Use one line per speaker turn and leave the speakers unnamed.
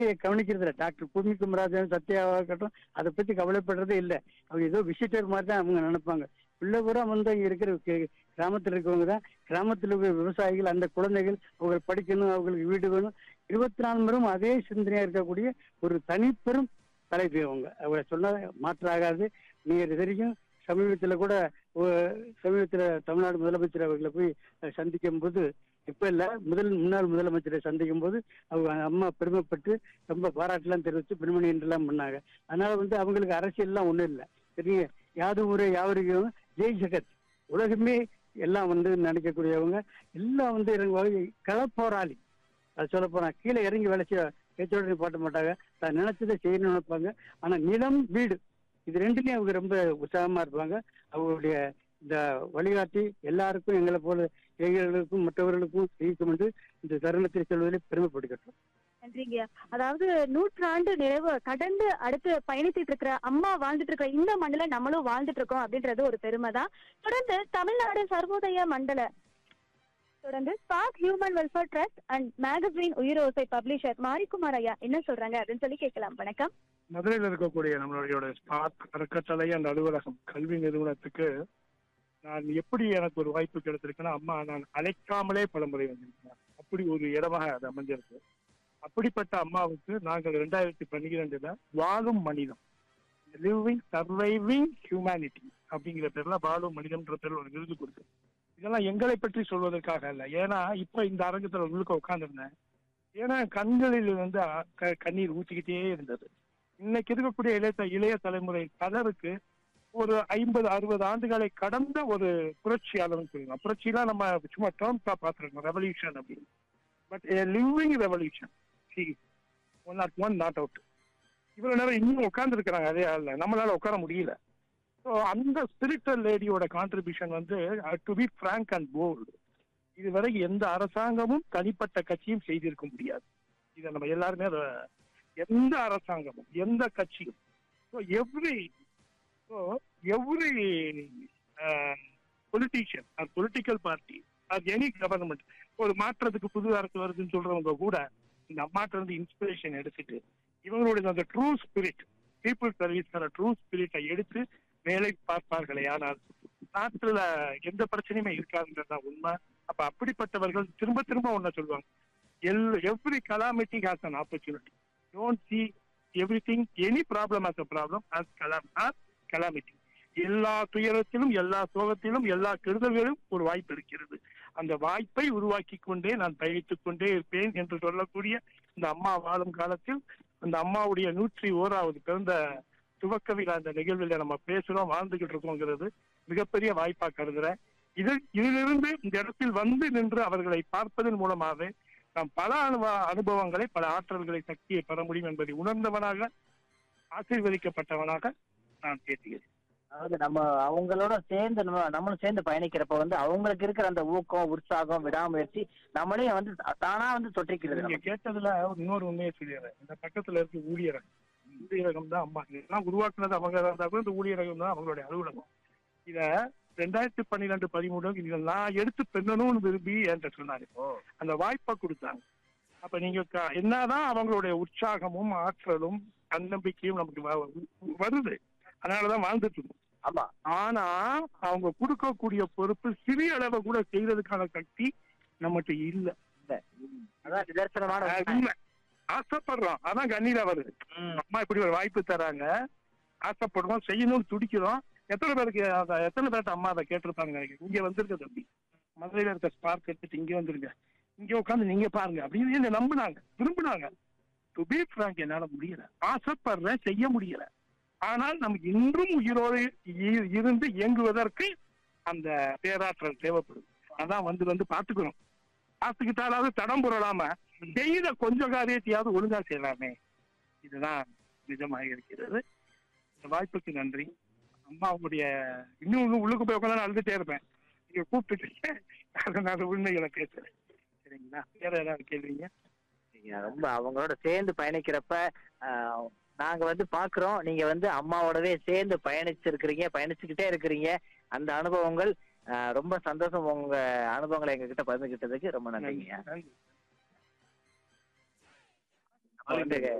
கவனிக்கிறது இல்லை டாக்டர் பூமி குமராஜன் சத்யாவா இருக்கட்டும் அதை பத்தி கவலைப்படுறதே இல்லை அவங்க ஏதோ விசிட்டர் மாதிரி தான் அவங்க நினைப்பாங்க பிள்ளை பூரா வந்து இங்க இருக்கிற கே- கிராமத்துல இருக்கவங்க தான் கிராமத்துல இருக்கிற விவசாயிகள் அந்த குழந்தைகள் அவங்க படிக்கணும் அவங்களுக்கு வீடு வேணும் இருபத்தி நாலு மணி நேரமும் அதே சிந்தனையா இருக்கக்கூடிய ஒரு தனிப்பெரும் தலைவி அவங்க அவங்க சொன்னா மாற்றாகாது நீங்க இது வரைக்கும் சமீபத்துல கூட ஒ- சமீபத்துல தமிழ்நாடு முதலமைச்சர் அவர்களை போய் அஹ், சந்திக்கும் போது இப்ப இல்ல முதல் முன்னாள் முதலமைச்சரை சந்திக்கும் போது அவங்க அம்மா பெருமைப்பட்டு ரொம்ப பாராட்டுலாம் தெரிவிச்சு பெருமணி என்றெல்லாம் பண்ணாங்க அதனால வந்து அவங்களுக்கு அரசியல்லாம் ஒண்ணும் இல்லை சரிங்க யாது ஊரே யாவரையும் ஜெய் ஜெகத் உலகமே எல்லாம் வந்து நினைக்கக்கூடியவங்க எல்லாம் வந்து இறங்குவாங்க களப்போராளி அது சொல்ல போனா கீழே இறங்கி வேலை செய்ய பேச்சோட போட்ட மாட்டாங்க தான் நினைச்சதை செய்யணும்னு நினைப்பாங்க ஆனா நிலம் வீடு இது ரெண்டுலயும் அவங்க ரொம்ப உற்சாகமா இருப்பாங்க அவங்களுடைய இந்த வழிகாட்டி எல்லாருக்கும் எங்களை போல இளைஞர்களுக்கும் மற்றவர்களுக்கும் செய்யும் என்று இந்த தருணத்தில் சொல்வதில் பெருமைப்படுகிறோம்
நன்றிங்க அதாவது நூற்றாண்டு நிறைவு கடந்து அடுத்து பயணித்துட்டு இருக்கிற அம்மா வாழ்ந்துட்டு இருக்கிற இந்த மண்டல நம்மளும் வாழ்ந்துட்டு இருக்கோம் அப்படின்றது ஒரு பெருமை தான் தொடர்ந்து தமிழ்நாடு சர்வோதய மண்டல தொடர்ந்து Spark human welfare trust and magazine Uyirosai publisher Marikumar ஐயா என்ன சொல்றாங்க அப்படின்னு சொல்லி கேட்கலாம் வணக்கம்
மதுரையில் இருக்கக்கூடிய நம்மளுடைய ஸ்பார்க் அறக்கட்டளை அந்த அலுவலகம் கல்வி நிறுவனத்துக்கு நான் எப்படி எனக்கு ஒரு வாய்ப்பு கிடைத்திருக்குன்னா அம்மா நான் அழைக்காமலே பலமுறை வந்திருக்கிறேன் அப்படி ஒரு இடமாக அது அமைஞ்சிருக்கு அப்படிப்பட்ட அம்மாவுக்கு நாங்கள் ரெண்டாயிரத்தி பன்னிரெண்டுல வாழும் மனிதம் லிவிங் சர்வைவிங் ஹியூமனிட்டி அப்படிங்கிற பேர்ல வாழும் மனிதம்ன்ற பேர்ல ஒரு விருது கொடுத்தோம் இதெல்லாம் எங்களை பற்றி சொல்வதற்காக அல்ல ஏன்னா இப்ப இந்த அரங்கத்துல உள்ளுக்க உட்கார்ந்திருந்தேன் ஏன்னா கண்களில் வந்து அ- க- கண்ணீர் ஊற்றிக்கிட்டே இருந்தது இன்னைக்கு இருக்கக்கூடிய இளைய இளைய தலைமுறை பலருக்கு ஒரு ஐம்பது அறுபது ஆண்டுகளை கடந்த ஒரு புரட்சியாளர்னு சொல்லலாம் புரட்சியெல்லாம் நம்ம சும்மா டேர்ம் தான் பார்த்துருக்கோம் ரெவல்யூஷன் அப்படின்னு but living revolution see one not one not out இவ்வளவு நேரம் இன்னும் உட்கார்ந்து இருக்கிறாங்க அதே ஆள்ல நம்மளால உட்கார முடியல ஸோ அந்த ஸ்பிரிச்சுவல் லேடியோட கான்ட்ரிபியூஷன் வந்து to be frank and bold இதுவரை எந்த அரசாங்கமும் தனிப்பட்ட கட்சியும் செய்திருக்க முடியாது இதை நம்ம எல்லாருமே அதை எந்த அரசாங்கமும் எந்த கட்சியும் so every so every politician or political party or any government ஒரு மாற்றத்துக்கு புது அரசு வருதுன்னு சொல்றவங்க கூட இந்த அம்மாட்ட இருந்து இன்ஸ்பிரேஷன் எடுத்துட்டு இவங்களுடைய அந்த true spirit people service true ஸ்பிரிட்டை எடுத்து வேலை பார்ப்பார்களே ஆனால் நாட்டுல எந்த பிரச்சனையுமே இருக்காதுன்றதுதான் உண்மை அப்ப அப்படிப்பட்டவர்கள் திரும்ப திரும்ப ஒன்ன சொல்லுவாங்க எல் every calamity has an opportunity don't see everything any problem as a problem as கலாம் ஆஸ் கலாமிட்டி எல்லா துயரத்திலும் எல்லா சோகத்திலும் எல்லா கெடுதல்களிலும் ஒரு வாய்ப்பு இருக்கிறது அந்த வாய்ப்பை உருவாக்கி கொண்டே நான் பயணித்துக் கொண்டே இருப்பேன் என்று சொல்லக்கூடிய இந்த அம்மா வாழும் காலத்தில் அந்த அம்மாவுடைய நூற்றி ஓராவது பிறந்த துவக்க விழா அந்த நிகழ்வில் நம்ம பேசுறோம் வாழ்ந்துகிட்டு இருக்கோங்கிறது மிகப்பெரிய வாய்ப்பா கருதுறேன் இது இதிலிருந்து இந்த இடத்தில் வந்து நின்று அவர்களை பார்ப்பதன் மூலமாகவே நாம் பல அனுபவ அனுபவங்களை பல ஆற்றல்களை சக்தியை பெற முடியும் என்பதை உணர்ந்தவனாக ஆசீர்வதிக்கப்பட்டவனாக நான் பேசுகிறேன்
அதாவது நம்ம அவங்களோட சேர்ந்து நம்ம நம்மளும் சேர்ந்து பயணிக்கிறப்ப வந்து அவங்களுக்கு இருக்கிற அந்த ஊக்கம் உற்சாகம் விடாமுயற்சி நம்மளையும் வந்து தானா வந்து தொற்றிக்கிறது
நீங்க கேட்டதுல ஒரு இன்னொரு உண்மையை சொல்லிடுறேன் இந்த பக்கத்துல இருக்க ஊழியரகம் ஊழியரகம் தான் அம்மா இதெல்லாம் உருவாக்குனது அவங்க இருந்தா கூட இந்த ஊழியரகம் தான் அவங்களுடைய அலுவலகம் இத ரெண்டாயிரத்தி பன்னிரெண்டு பதிமூணு இதை நான் எடுத்து பெண்ணணும்னு விரும்பி என்கிட்ட சொன்னாரு அந்த வாய்ப்பை கொடுத்தாங்க அப்ப நீங்க க- என்னதான் அவங்களுடைய உற்சாகமும் ஆற்றலும் தன்னம்பிக்கையும் நமக்கு வ- வருது அதனாலதான் வாழ்ந்துட்டு இருக்கோம்
ஆமா
ஆனா அவங்க கொடுக்கக்கூடிய பொறுப்பு சிறிய அளவை கூட செய்யறதுக்கான சக்தி நம்மகிட்ட இல்ல
இல்ல. அதான் நிதர்சனமான
அது
உண்மை.
உண்மை. ஆசைப்படுறோம் அதான் கண்ணீரா வருது
ம்.
அம்மா இப்படி ஒரு வாய்ப்பு தராங்க ஆசைப்படுறோம் செய்யணும்னு துடிக்கிறோம் எத்தனை பேருக்கு அத- எத்தனை பேர்ட்ட அம்மா அதை கேட்டிருப்பாங்க நினைக்கிறேன் இங்க வந்திருக்க தம்பி மதுரையில இருக்க ஸ்பார்க் எடுத்துட்டு இங்க வந்துருங்க இங்க உட்காந்து நீங்க பாருங்க அப்படின்னு என்ன நம்புனாங்க விரும்புனாங்க டு பி ஃப்ராங்க் என்னால முடியல ஆசைப்படுறேன் செய்ய முடியல ஆனால் நமக்கு இன்றும் உயிரோடு இ- இருந்து இயங்குவதற்கு அந்த பேராற்றல் தேவைப்படுது அதான் வந்து வந்து பாத்துக்கிறோம் பார்த்துக்கிட்டாலாவது தடம் புரளாம செய்த கொஞ்ச காரியத்தையாவது ஒழுங்கா செய்யலாமே இதுதான் நிஜமாக இருக்கிறது இந்த வாய்ப்புக்கு நன்றி அம்மா உங்களுடைய இன்னும் இன்னும் உள்ளுக்கு போய் உட்காந்து அழுதுட்டே இருப்பேன் நீங்க கூப்பிட்டுட்டு அதனால உண்மைகளை பேசுறேன் சரிங்களா வேற ஏதாவது கேள்விங்க
நீங்க ரொம்ப அவங்களோட சேர்ந்து பயணிக்கிறப்ப ஆஹ், நாங்க வந்து பாக்குறோம் நீங்க வந்து அம்மாவோடவே சேர்ந்து பயணிச்சிருக்கிறீங்க பயணிச்சுக்கிட்டே இருக்கிறீங்க அந்த அனுபவங்கள் ஆஹ், ரொம்ப சந்தோஷம் உங்க அனுபவங்களை எங்ககிட்ட பகிர்ந்துகிட்டதுக்கு ரொம்ப நன்றிங்க
நன்றி
வந்து